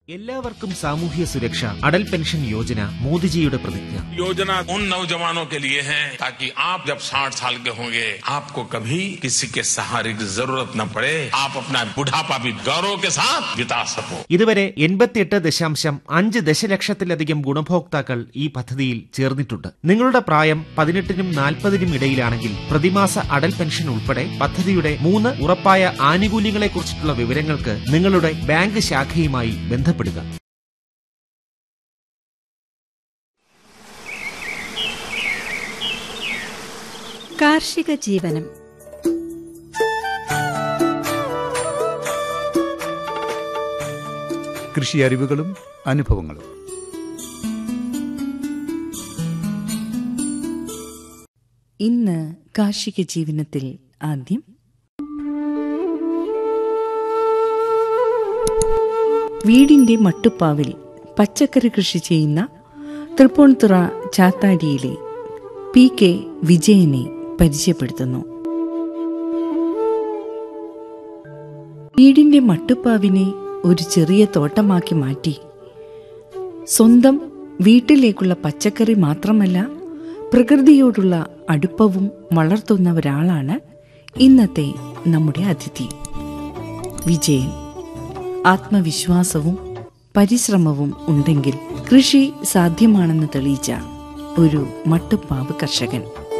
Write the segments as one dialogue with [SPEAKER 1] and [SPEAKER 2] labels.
[SPEAKER 1] എല്ലാവർക്കും സാമൂഹ്യ സുരക്ഷ അടൽ പെൻഷൻ യോജന മോദിജിയുടെ പ്രതിജ്ഞ
[SPEAKER 2] योजना उन नौजवानों के लिए है ताकि आप जब 60 साल के होंगे आपको कभी किसी के सहारे की जरूरत न पड़े आप अपना बुढ़ापा भी गौरव के साथ बिता सको
[SPEAKER 1] ഇതുവരെ എൺപത്തിയെട്ട് ദശാംശം അഞ്ച് ദശലക്ഷത്തിലധികം ഗുണഭോക്താക്കൾ ഈ പദ്ധതിയിൽ ചേർന്നിട്ടുണ്ട് നിങ്ങളുടെ പ്രായം പതിനെട്ടിനും നാൽപ്പതിനും ഇടയിലാണെങ്കിൽ പ്രതിമാസ അടൽ പെൻഷൻ ഉൾപ്പെടെ പദ്ധതിയുടെ മൂന്ന് ഉറപ്പായ ആനുകൂല്യങ്ങളെക്കുറിച്ചിട്ടുള്ള വിവരങ്ങൾക്ക് നിങ്ങളുടെ ബാങ്ക് ശാഖയുമായി ബന്ധപ്പെടുക
[SPEAKER 3] കാർഷിക ജീവനം
[SPEAKER 4] കൃഷി അറിവുകളും അനുഭവങ്ങളും
[SPEAKER 3] ഇന്ന് കാർഷിക ജീവനത്തിൽ ആദ്യം വീടിന്റെ മട്ടുപ്പാവിൽ പച്ചക്കറി കൃഷി ചെയ്യുന്ന തൃപ്പൂണിത്തുറ ചാത്താടിയിലെ പി കെ വിജയനെ പരിചയപ്പെടുത്തുന്നു വീടിന്റെ മട്ടുപ്പാവിനെ ഒരു ചെറിയ തോട്ടമാക്കി മാറ്റി സ്വന്തം വീട്ടിലേക്കുള്ള പച്ചക്കറി മാത്രമല്ല പ്രകൃതിയോടുള്ള അടുപ്പവും വളർത്തുന്ന ഒരാളാണ് ഇന്നത്തെ നമ്മുടെ അതിഥി വിജയൻ ആത്മവിശ്വാസവും പരിശ്രമവും ഉണ്ടെങ്കിൽ കൃഷി സാധ്യമാണെന്ന് തെളിയിച്ച ഒരു മട്ടുപ്പാവ് കർഷകൻ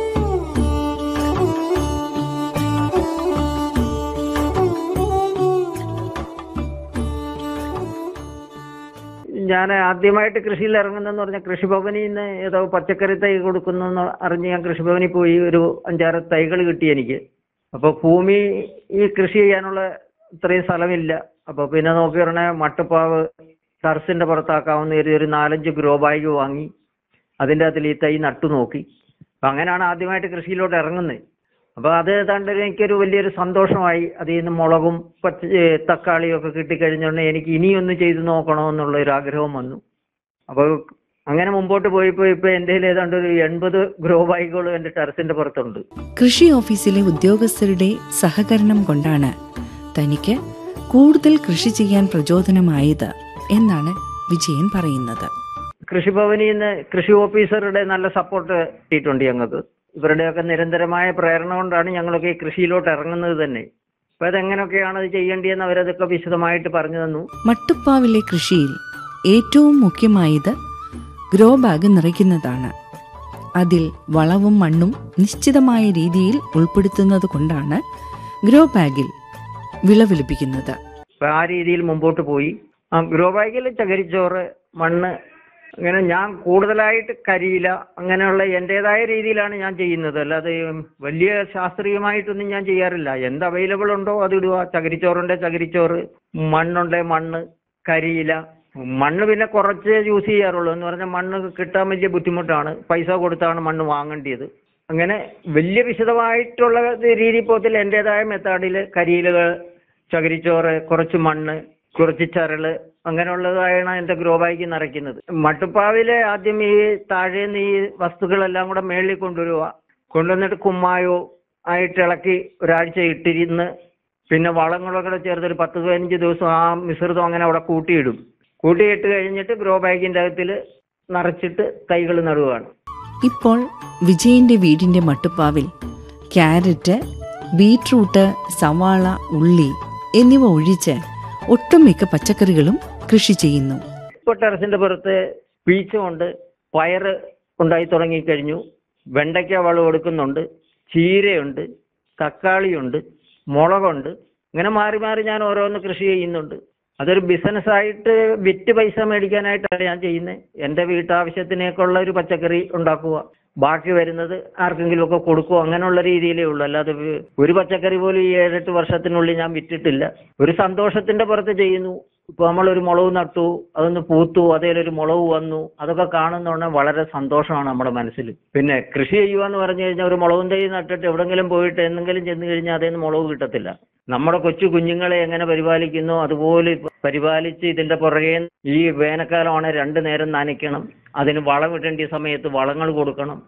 [SPEAKER 5] ഞാൻ ആദ്യമായിട്ട് കൃഷിയിൽ ഇറങ്ങുന്നെന്ന് പറഞ്ഞാൽ കൃഷിഭവനിൽ നിന്ന് ഏതോ പച്ചക്കറി തൈ കൊടുക്കുന്നു എന്ന് അറിഞ്ഞ് ഞാൻ കൃഷിഭവനിൽ പോയി ഒരു അഞ്ചാറ് തൈകൾ കിട്ടി എനിക്ക് അപ്പോൾ ഭൂമി ഈ കൃഷി ചെയ്യാനുള്ള ഇത്രയും സ്ഥലമില്ല അപ്പോൾ പിന്നെ നോക്കി പറഞ്ഞാൽ മട്ടുപ്പാവ് ടർസിന്റെ പുറത്താക്കാവുന്ന ഒരു ഒരു നാലഞ്ച് ഗ്രോ ബാഗ് വാങ്ങി അതിൻ്റെ അകത്തിൽ ഈ തൈ നട്ടു നോക്കി അപ്പം അങ്ങനെയാണ് ആദ്യമായിട്ട് കൃഷിയിലോട്ട് ഇറങ്ങുന്നത് അപ്പോൾ അത് ഏതാണ്ട് എനിക്കൊരു വലിയൊരു സന്തോഷമായി അതിൽ നിന്ന് മുളകും പച്ച ഏ, തക്കാളിയും ഒക്കെ കിട്ടിക്കഴിഞ്ഞുകൊണ്ട് എനിക്ക് ഇനിയൊന്ന് ചെയ്തു നോക്കണമെന്നുള്ള ഒരു ആഗ്രഹം വന്നു അപ്പോൾ അങ്ങനെ മുമ്പോട്ട് പോയപ്പോൾ ഇപ്പോൾ എൻ്റെ കയ്യിൽ ഏതാണ്ട് ഒരു എൺപത് ഗ്രോ ബാഗുകൾ എൻ്റെ ടെറസിന്റെ പുറത്തുണ്ട്
[SPEAKER 3] കൃഷി ഓഫീസിലെ ഉദ്യോഗസ്ഥരുടെ സഹകരണം കൊണ്ടാണ് തനിക്ക് കൂടുതൽ കൃഷി ചെയ്യാൻ പ്രചോദനമായത് എന്നാണ് വിജയൻ പറയുന്നത്
[SPEAKER 5] കൃഷിഭവനിൽ നിന്ന് കൃഷി ഓഫീസറുടെ നല്ല സപ്പോർട്ട് കിട്ടിയിട്ടുണ്ട് ഞങ്ങൾക്ക് ഇവരുടെയൊക്കെ നിരന്തരമായ പ്രേരണ കൊണ്ടാണ് ഞങ്ങളൊക്കെ ഈ കൃഷിയിലോട്ട് ഇറങ്ങുന്നത് തന്നെ അപ്പോൾ അതെങ്ങനെയൊക്കെയാണ് അത് ചെയ്യേണ്ടതെന്ന് അവരതൊക്കെ വിശദമായിട്ട് പറഞ്ഞു തന്നു
[SPEAKER 3] മട്ടുപ്പാവിലെ കൃഷിയിൽ ഏറ്റവും മുഖ്യമായത് ഗ്രോ ബാഗ് നിറയ്ക്കുന്നതാണ് അതിൽ വളവും മണ്ണും നിശ്ചിതമായ രീതിയിൽ ഉൾപ്പെടുത്തുന്നത് കൊണ്ടാണ് ഗ്രോ ബാഗിൽ വിളവ് ലഭിക്കുന്നത്
[SPEAKER 5] അപ്പോൾ ആ രീതിയിൽ മുമ്പോട്ട് പോയി ആ ഗ്രോ ബാഗിൽ ചകിരിച്ചോറ് മണ്ണ് അങ്ങനെ ഞാൻ കൂടുതലായിട്ട് കരിയില അങ്ങനെയുള്ള എൻ്റെതായ രീതിയിലാണ് ഞാൻ ചെയ്യുന്നത് അല്ലാതെ വലിയ ശാസ്ത്രീയമായിട്ടൊന്നും ഞാൻ ചെയ്യാറില്ല എന്ത് അവൈലബിൾ ഉണ്ടോ അത് ഇടുക ചകിരിച്ചോറുണ്ടെ ചകിരിച്ചോറ് മണ്ണുണ്ടെ മണ്ണ് കരിയില മണ്ണ് പിന്നെ കുറച്ച് യൂസ് ചെയ്യാറുള്ളൂ എന്ന് പറഞ്ഞാൽ മണ്ണ് കിട്ടാൻ വലിയ ബുദ്ധിമുട്ടാണ് പൈസ കൊടുത്താണ് മണ്ണ് വാങ്ങേണ്ടത് അങ്ങനെ വലിയ വിശദമായിട്ടുള്ള രീതി പോത്തിൽ എൻ്റെതായ മെത്തേഡിൽ കരിയിലുകൾ ചകിരിച്ചോറ് കുറച്ച് മണ്ണ് കുറച്ച് ചരള് അങ്ങനെയുള്ളതാണ് എൻ്റെ ഗ്രോ ബാഗ് നിറയ്ക്കുന്നത് മട്ടുപ്പാവിലെ ആദ്യം ഈ താഴേന്ന് ഈ വസ്തുക്കളെല്ലാം കൂടെ മേളിൽ കൊണ്ടുവരിക കൊണ്ടുവന്നിട്ട് കുമ്മായോ ആയിട്ട് ഇളക്കി ഒരാഴ്ച ഇട്ടിരുന്ന് പിന്നെ വളങ്ങളൊക്കെ കൂടെ ചേർത്ത് ഒരു പത്ത് പതിനഞ്ച് ദിവസം ആ മിശ്രിതം അങ്ങനെ അവിടെ കൂട്ടിയിടും കൂട്ടിയിട്ട് കഴിഞ്ഞിട്ട് ഗ്രോ ബാഗിൻ്റെ അകത്തിൽ നിറച്ചിട്ട് തൈകൾ നടുകയാണ്
[SPEAKER 3] ഇപ്പോൾ വിജയന്റെ വീടിന്റെ മട്ടുപ്പാവിൽ ക്യാരറ്റ് ബീട്രൂട്ട് സവാള ഉള്ളി എന്നിവ ഒഴിച്ച് ഒട്ടുമിക്ക പച്ചക്കറികളും കൃഷി ചെയ്യുന്നു
[SPEAKER 5] ഇപ്പോൾ ടെറസിന്റെ പുറത്ത് പീച്ചുണ്ട് പയറ് ഉണ്ടായി തുടങ്ങിക്കഴിഞ്ഞു വെണ്ടയ്ക്ക വളം കൊടുക്കുന്നുണ്ട് ചീരയുണ്ട് തക്കാളിയുണ്ട് മുളകുണ്ട് ഇങ്ങനെ മാറി മാറി ഞാൻ ഓരോന്ന് കൃഷി ചെയ്യുന്നുണ്ട് അതൊരു ബിസിനസ്സായിട്ട് വിറ്റ് പൈസ മേടിക്കാനായിട്ടാണ് ഞാൻ ചെയ്യുന്നത് എൻ്റെ വീട്ടാവശ്യത്തിനേക്കുള്ള ഒരു പച്ചക്കറി ഉണ്ടാക്കുക ബാക്കി വരുന്നത് ആർക്കെങ്കിലും ഒക്കെ കൊടുക്കുക അങ്ങനെയുള്ള രീതിയിലേ ഉള്ളൂ അല്ലാതെ വി- ഒരു പച്ചക്കറി പോലും ഈ ഏഴെട്ട് വർഷത്തിനുള്ളിൽ ഞാൻ വിറ്റിട്ടില്ല ഒരു സന്തോഷത്തിന്റെ പുറത്ത് ചെയ്യുന്നു ഇപ്പൊ നമ്മളൊരു മുളക് നട്ടു അതൊന്ന് പൂത്തു അതേലൊരു മുളക് വന്നു അതൊക്കെ കാണുന്നോണ്ട് വളരെ സന്തോഷമാണ് നമ്മുടെ മനസ്സിൽ പിന്നെ കൃഷി ചെയ്യുക എന്ന് പറഞ്ഞു കഴിഞ്ഞാൽ ഒരു മുളകും തൈ നട്ടിട്ട് എവിടെങ്കിലും പോയിട്ട് എന്തെങ്കിലും ചെന്ന് കഴിഞ്ഞാൽ അതേന്ന് മുളക് കിട്ടത്തില്ല നമ്മുടെ കൊച്ചു കുഞ്ഞുങ്ങളെ എങ്ങനെ പരിപാലിക്കുന്നു അതുപോലെ ഇപ്പൊ പരിപാലിച്ച് ഇതിന്റെ പുറകെ ഈ വേനൽക്കാലമാണ് രണ്ടു നേരം നനയ്ക്കണം അതിന് വളം ഇടേണ്ട സമയത്ത് വളങ്ങൾ കൊടുക്കണം